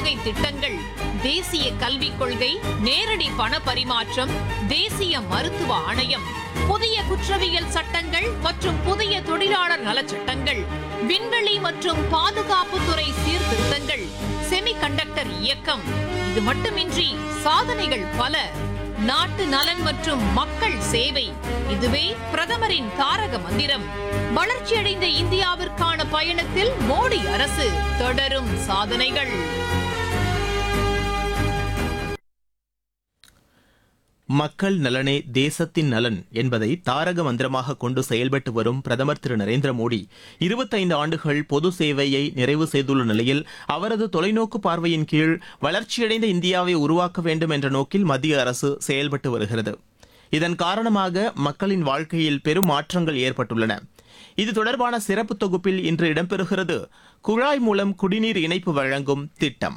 சேவை திட்டங்கள் தேசிய கல்விக் கொள்கை நேரடி பண பரிமாற்றம் தேசிய மருத்துவ ஆணையம் புதிய குற்றவியல் சட்டங்கள் மற்றும் புதிய தொழிலாளர் நலச் சட்டங்கள் விண்வெளி மற்றும் பாதுகாப்புத்துறை சீர்திருத்தங்கள் செமிகண்டக்டர் இயக்கம் இது மட்டுமின்றி சாதனைகள் பல நாட்டு நலன் மற்றும் மக்கள் சேவை இதுவே பிரதமரின் தாரக மந்திரம் வளர்ச்சியடைந்த இந்தியாவிற்கான பயணத்தில் மோடி அரசு தொடரும் சாதனைகள் மக்கள் நலனே தேசத்தின் நலன் என்பதை தாரக மந்திரமாக கொண்டு செயல்பட்டு வரும் பிரதமர் திரு நரேந்திர மோடி இருபத்தைந்து ஆண்டுகள் பொது சேவையை நிறைவு செய்துள்ள நிலையில் அவரது தொலைநோக்கு பார்வையின் கீழ் வளர்ச்சியடைந்த இந்தியாவை உருவாக்க வேண்டும் என்ற நோக்கில் மத்திய அரசு செயல்பட்டு வருகிறது இதன் காரணமாக மக்களின் வாழ்க்கையில் பெரும் மாற்றங்கள் ஏற்பட்டுள்ளன இது தொடர்பான சிறப்பு தொகுப்பில் இன்று இடம்பெறுகிறது குழாய் மூலம் குடிநீர் இணைப்பு வழங்கும் திட்டம்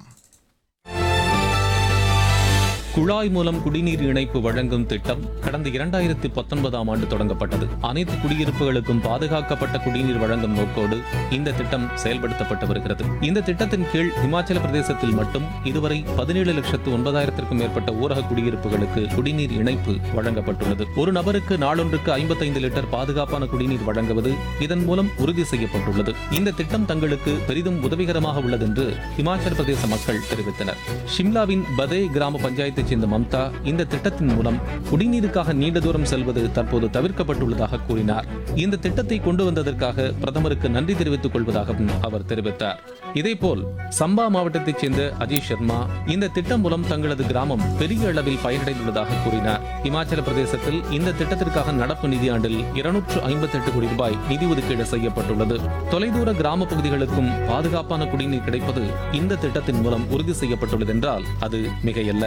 குழாய் மூலம் குடிநீர் இணைப்பு வழங்கும் திட்டம் கடந்த இரண்டாயிரத்தி பத்தொன்பதாம் ஆண்டு தொடங்கப்பட்டது அனைத்து குடியிருப்புகளுக்கும் பாதுகாக்கப்பட்ட குடிநீர் வழங்கும் நோக்கோடு இந்த திட்டம் செயல்படுத்தப்பட்டு வருகிறது இந்த திட்டத்தின் கீழ் இமாச்சல பிரதேசத்தில் மட்டும் இதுவரை பதினேழு லட்சத்து ஒன்பதாயிரத்திற்கும் மேற்பட்ட ஊரக குடியிருப்புகளுக்கு குடிநீர் இணைப்பு வழங்கப்பட்டுள்ளது ஒரு நபருக்கு நாளொன்றுக்கு ஐம்பத்தைந்து லிட்டர் பாதுகாப்பான குடிநீர் வழங்குவது இதன் மூலம் உறுதி செய்யப்பட்டுள்ளது இந்த திட்டம் தங்களுக்கு பெரிதும் உதவிகரமாக உள்ளது என்று இமாச்சல பிரதேச மக்கள் தெரிவித்தனர் ஷிம்லாவின் பதே கிராம பஞ்சாயத்தைச் சேர்ந்த மம்தா இந்த திட்டத்தின் மூலம் குடிநீருக்காக நீண்ட தூரம் செல்வது தற்போது தவிர்க்கப்பட்டுள்ளதாக கூறினார் இந்த திட்டத்தை கொண்டு வந்ததற்காக பிரதமருக்கு நன்றி தெரிவித்துக் கொள்வதாகவும் அவர் தெரிவித்தார் இதேபோல் சம்பா மாவட்டத்தைச் சேர்ந்த அஜய் சர்மா இந்த திட்டம் மூலம் தங்களது கிராமம் பெரிய அளவில் பயனடைந்துள்ளதாக கூறினார் இமாச்சல பிரதேசத்தில் இந்த திட்டத்திற்காக நடப்பு நிதியாண்டில் இருநூற்று ஐம்பத்தி எட்டு கோடி ரூபாய் நிதி ஒதுக்கீடு செய்யப்பட்டுள்ளது தொலைதூர கிராம பகுதிகளுக்கும் பாதுகாப்பான குடிநீர் கிடைப்பது இந்த திட்டத்தின் மூலம் உறுதி செய்யப்பட்டுள்ளது என்றால் அது மிகையல்ல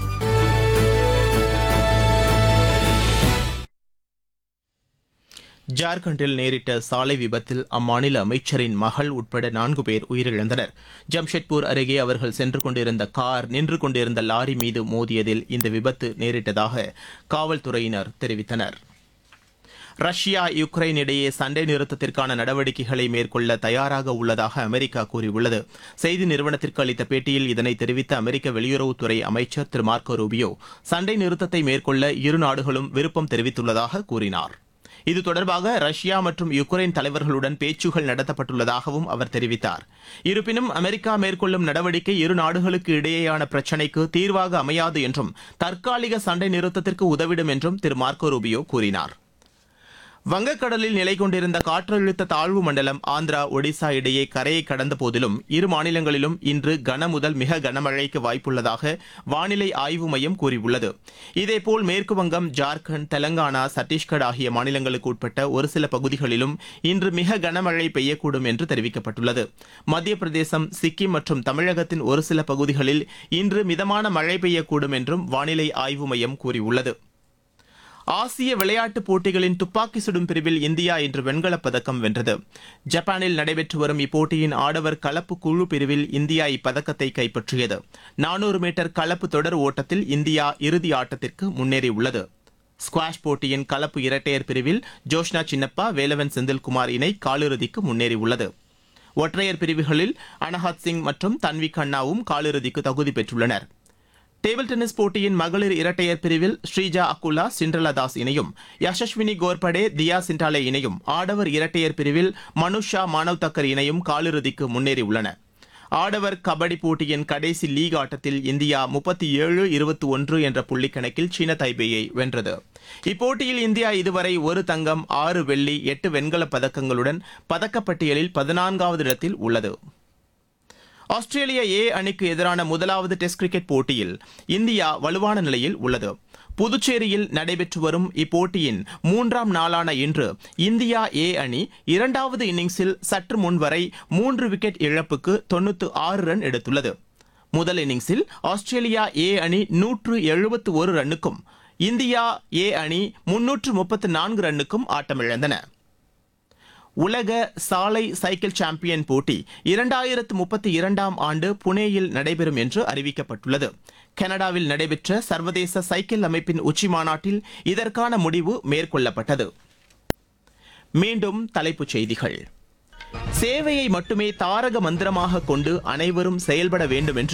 ஜார்க்கண்டில் நேரிட்ட சாலை விபத்தில் அம்மாநில அமைச்சரின் மகள் உட்பட நான்கு பேர் உயிரிழந்தனர் ஜம்ஷெட்பூர் அருகே அவர்கள் சென்று கொண்டிருந்த கார் நின்று கொண்டிருந்த லாரி மீது மோதியதில் இந்த விபத்து நேரிட்டதாக காவல்துறையினர் தெரிவித்தனர் ரஷ்யா யுக்ரைன் இடையே சண்டை நிறுத்தத்திற்கான நடவடிக்கைகளை மேற்கொள்ள தயாராக உள்ளதாக அமெரிக்கா கூறியுள்ளது செய்தி நிறுவனத்திற்கு அளித்த பேட்டியில் இதனை தெரிவித்த அமெரிக்க வெளியுறவுத்துறை அமைச்சர் திரு மார்க்கோ ரூபியோ சண்டை நிறுத்தத்தை மேற்கொள்ள இரு நாடுகளும் விருப்பம் தெரிவித்துள்ளதாக கூறினார் இது தொடர்பாக ரஷ்யா மற்றும் யுக்ரைன் தலைவர்களுடன் பேச்சுகள் நடத்தப்பட்டுள்ளதாகவும் அவர் தெரிவித்தார் இருப்பினும் அமெரிக்கா மேற்கொள்ளும் நடவடிக்கை இரு நாடுகளுக்கு இடையேயான பிரச்சினைக்கு தீர்வாக அமையாது என்றும் தற்காலிக சண்டை நிறுத்தத்திற்கு உதவிடும் என்றும் திரு மார்க்கோ ரூபியோ கூறினார் வங்கக்கடலில் நிலை கொண்டிருந்த காற்றழுத்த தாழ்வு மண்டலம் ஆந்திரா ஒடிசா இடையே கரையை கடந்த போதிலும் இரு மாநிலங்களிலும் இன்று கன முதல் மிக கனமழைக்கு வாய்ப்புள்ளதாக வானிலை ஆய்வு மையம் கூறியுள்ளது இதேபோல் மேற்கு வங்கம் ஜார்க்கண்ட் தெலங்கானா சத்தீஸ்கர் ஆகிய மாநிலங்களுக்கு உட்பட்ட ஒரு சில பகுதிகளிலும் இன்று மிக கனமழை பெய்யக்கூடும் என்று தெரிவிக்கப்பட்டுள்ளது மத்திய பிரதேசம் சிக்கிம் மற்றும் தமிழகத்தின் ஒரு சில பகுதிகளில் இன்று மிதமான மழை பெய்யக்கூடும் என்றும் வானிலை ஆய்வு மையம் கூறியுள்ளது ஆசிய விளையாட்டுப் போட்டிகளின் துப்பாக்கி சுடும் பிரிவில் இந்தியா இன்று வெண்கலப் பதக்கம் வென்றது ஜப்பானில் நடைபெற்று வரும் இப்போட்டியின் ஆடவர் கலப்பு குழு பிரிவில் இந்தியா இப்பதக்கத்தை கைப்பற்றியது நானூறு மீட்டர் கலப்பு தொடர் ஓட்டத்தில் இந்தியா இறுதி ஆட்டத்திற்கு முன்னேறியுள்ளது ஸ்குவாஷ் போட்டியின் கலப்பு இரட்டையர் பிரிவில் ஜோஷ்னா சின்னப்பா வேலவன் செந்தில்குமார் இணை காலிறுதிக்கு முன்னேறியுள்ளது ஒற்றையர் பிரிவுகளில் அனஹாத் சிங் மற்றும் தன்வி கண்ணாவும் காலிறுதிக்கு தகுதி பெற்றுள்ளனர் டேபிள் டென்னிஸ் போட்டியின் மகளிர் இரட்டையர் பிரிவில் ஸ்ரீஜா அக்குலா சிண்ட்ரலா தாஸ் இணையும் யசஸ்வினி கோர்படே தியா சிண்டாலே இணையும் ஆடவர் இரட்டையர் பிரிவில் மனுஷா மானவ் தக்கர் இணையும் காலிறுதிக்கு முன்னேறியுள்ளன ஆடவர் கபடி போட்டியின் கடைசி லீக் ஆட்டத்தில் இந்தியா முப்பத்தி ஏழு இருபத்தி ஒன்று என்ற புள்ளி கணக்கில் சீன தைபேயை வென்றது இப்போட்டியில் இந்தியா இதுவரை ஒரு தங்கம் ஆறு வெள்ளி எட்டு வெண்கலப் பதக்கங்களுடன் பதக்கப்பட்டியலில் பதினான்காவது இடத்தில் உள்ளது ஆஸ்திரேலிய ஏ அணிக்கு எதிரான முதலாவது டெஸ்ட் கிரிக்கெட் போட்டியில் இந்தியா வலுவான நிலையில் உள்ளது புதுச்சேரியில் நடைபெற்று வரும் இப்போட்டியின் மூன்றாம் நாளான இன்று இந்தியா ஏ அணி இரண்டாவது இன்னிங்ஸில் சற்று முன்வரை மூன்று விக்கெட் இழப்புக்கு தொண்ணூத்து ஆறு ரன் எடுத்துள்ளது முதல் இன்னிங்ஸில் ஆஸ்திரேலியா ஏ அணி நூற்று எழுபத்து ஒரு ரன்னுக்கும் இந்தியா ஏ அணி முன்னூற்று முப்பத்து நான்கு ரன்னுக்கும் ஆட்டமிழந்தன உலக சாலை சைக்கிள் சாம்பியன் போட்டி இரண்டாயிரத்து முப்பத்தி இரண்டாம் ஆண்டு புனேயில் நடைபெறும் என்று அறிவிக்கப்பட்டுள்ளது கனடாவில் நடைபெற்ற சர்வதேச சைக்கிள் அமைப்பின் உச்சி மாநாட்டில் இதற்கான முடிவு மேற்கொள்ளப்பட்டது மீண்டும் தலைப்புச் செய்திகள் சேவையை மட்டுமே தாரக மந்திரமாக கொண்டு அனைவரும் செயல்பட வேண்டும் என்று